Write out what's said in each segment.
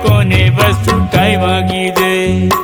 ಕೊನೆ bus time ಆಗಿದೆ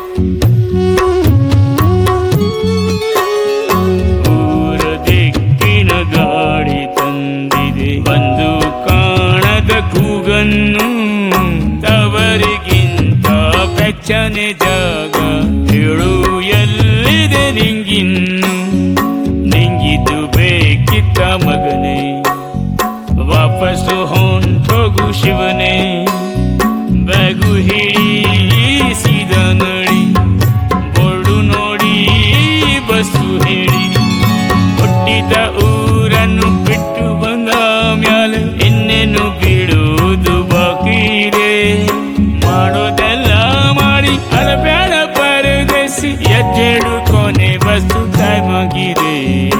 ಊರ ದಿಕ್ಕಿನ ಗಾಡಿ ತಂದಿದೆ ಬಂದು ಕಾಣದ ಕೂಗನ್ನು ತವರಿಗಿಂತ ಬೆಚ್ಚನೆ ಜಾಗ ಹೇಳು ಎಲ್ಲಿದೆ ನಿಂಗಿನ್ನು ನಿಂಗಿದು ಬೇಕಿತ್ತ ಮಗನೇ ವಾಪಸ್ಸು ಹೊಂಟೋಗು ಶಿವನೇ ಬ್ಯಾಗು ಹಿಡಿಸಿದ ನಡಿ ಬೋರ್ಡು ನೋಡಿ ಬಸ್ಸು ಹೇಳಿ ಹುಟ್ಟಿದ ಊರನ್ನು ಬಿಟ್ಟು ಬಂದ ಮ್ಯಾಲ ಇನ್ನೇನು ಬಿಡುವುದು ಬಾಕಿದೆ ಮಾಡೋದೆಲ್ಲ ಮಾಡಿ ಅಳಬೇಡ ಪರದೇಸಿ ಎದ್ದೇಳು ಕೊನೆ ಬಸ್ಸು ಟೈಮ್ ಆಗಿದೆ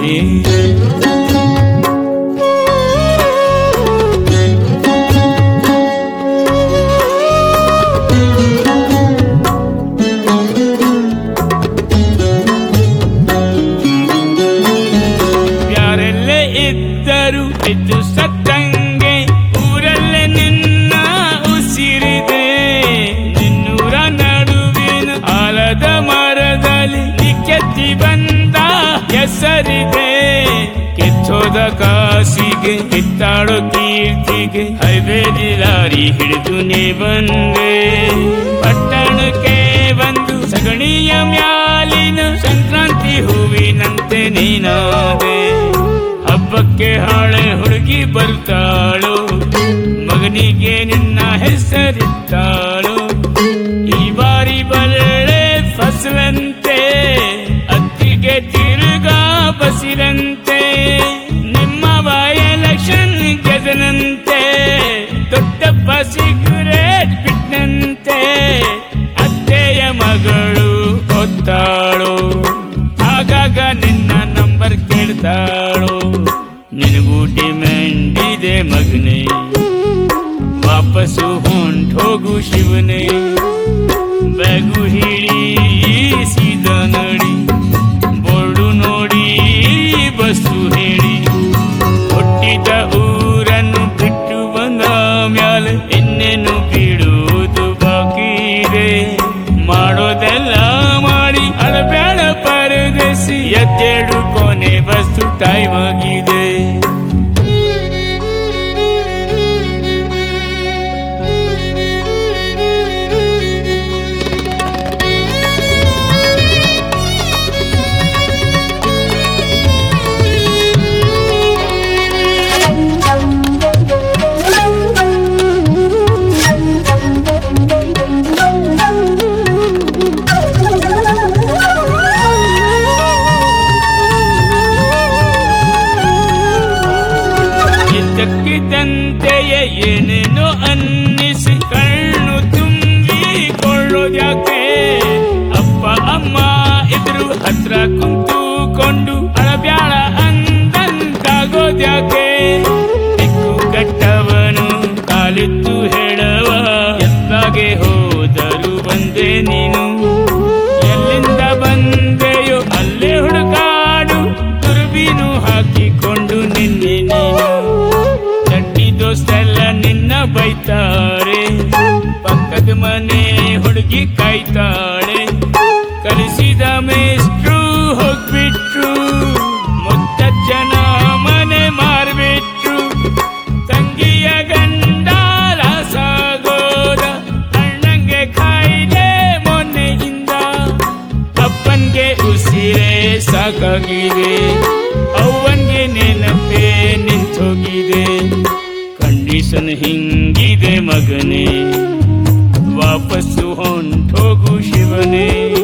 ಯಾರೆಲ್ಲೇ ಇದ್ದರು ಇದ್ದು ಸತ್ತಂಗೆ ಊರಲ್ಲೇ ನಿನ್ನ ಉಸಿರಿದೆ ನಿನ್ನೂರ ನಡುವಿನ ಆಲದ ಮರದಲ್ಲಿ ನೀ ಕೆತ್ತಿ ಬಂದ ಹೆಸರಿದೆ ಕೆಚ್ಚೋದ ಕಾಸಿಗೆ ಕಿತ್ತಾಡೋ ಕೀರ್ತಿಗೆ ಹೈವೇಲಿ ಲಾರಿ ಹಿಡಿದು ನೀ ಬಂದೆ ಪಟ್ಟಣಕ್ಕೆ ಬಂದು ಸಗಣಿಯ ಮ್ಯಾಲಿನ ಸಂಕ್ರಾಂತಿ ಹೂವಿನಂತೆ ನೀನಾದೆ ಹಬ್ಬಕ್ಕೆ ಹಾಳೆ ಹುಡುಗಿ ಬರ್ತಾಳು ಮಗನಿಗೆ ನಿನ್ನ ಹೆಸರಿತ್ತಾಳು ಈ ಬಾರಿ ಬಳ್ಳೆ ಫಸಲಂತೆ ಅತ್ತಿಗೆ ತಿರುಗಾ ಬಸಿರಂತೆ ನಿಮ್ಮ ಎಲೆಕ್ಷನ್ ಗೆದನಂತೆ ದೊಡ್ಡಪ್ಪ ಸಿಗರೇಟ್ ಬಿಟ್ಟಂತೆ ಅತ್ತೆಯ ಮಗಳು ಹೊತ್ತಾಳು ಆಗಾಗ ನಿನ್ನ ನಂಬರ್ ಕೇಳ್ತಾಳು ನಿನಗೂ ಡಿಮ್ಯಾಂಡ್ ಇದೆ ಮಗನೇ ವಾಪಸ್ಸು ಹೊಂಟೋಗು ಶಿವನೇ ಬ್ಯಾಗು ಹಿಡಿಸಿದ ನಡಿ ಬೋರ್ಡು ನೋಡಿ ಬಸ್ಸು ಹೇಳಿ ಹುಟ್ಟಿದ ಊರನ್ನು ಬಿಟ್ಟು ಬಂದ ಮ್ಯಾಲ ಇನ್ನೇನು ಬಿಡುವುದು ಬಾಕಿ ಇದೆ ಮಾಡೋದೆಲ್ಲ ಮಾಡಿ ಅಳಬೇಡ ಪರದೇಸಿ ಎದ್ದೇಳು ಕೊನೆ ಬಸ್ಸು ಟೈಮ್ ಆಗಿದೆ ಇದ್ದಕ್ಕಿದ್ದಂತೆಯೇ ಏನೇನೋ ಅನ್ನಿಸಿ ಕಣ್ಣು ತುಂಬಿಕೊಳ್ಳೋದ್ಯಾಕೆ ಅಪ್ಪ ಅಮ್ಮ ಇದ್ರು ಹತ್ರ ಕುಂತುಕೊಂಡು ಅಳಬ್ಯಾಳ ಅಂದಂತಾಗೋದ್ಯಾಕೆ ದಿಕ್ಕು ಕಟ್ಟವನು ಕಾಲಿತ್ತು ಹೇಳವ ಎಲ್ಲಾಗೆ ಹೋದರು ಬಂದೆ ನೀನು ಎಲ್ಲಿಂದ ಬಂದೆಯೋ ಅಲ್ಲೇ ಹುಡುಕಾಡು ತುರುಬೀನು ಹಾಕಿಕೊಂಡು ನಿನ್ನೆ ನೀನು ಚಟ್ಟಿ ದೋಸ್ತೆಲ್ಲ ನಿನ್ನ ಬೈತಾರೆ ಪಕ್ಕದ ಮನೆ ಹುಡುಗಿ ಕಾಯ್ತಾಳೆ ಕಲಿಸಿದ ಮೇಷ್ಟ್ರು ಹೋಗ್ಬಿಟ್ರು ಮುತ್ತಜ್ಜನ ಮನೆ ಮಾರ್ಬಿಟ್ರು ತಂಗಿಯ ಗಂಡ ಲಾಸಾಗೋದ ಅಣ್ಣಂಗೆ ಕಾಯಿಲೆ ಮೊನ್ನೆಯಿಂದ ಅಪ್ಪನ್ಗೆ ಉಸಿರೇ ಸಾಕಾಗಿದೆ ಅವ್ವನ್ಗೆ ನೆನಪೇ ನಿಂತೋಗಿದೆ ಕಂಡೀಷನ್ ಹಿಂಗಿದೆ ಮಗನೇ ವಾಪಸ್ಸು ಹೊಂಟೋಗು ಶಿವನೇ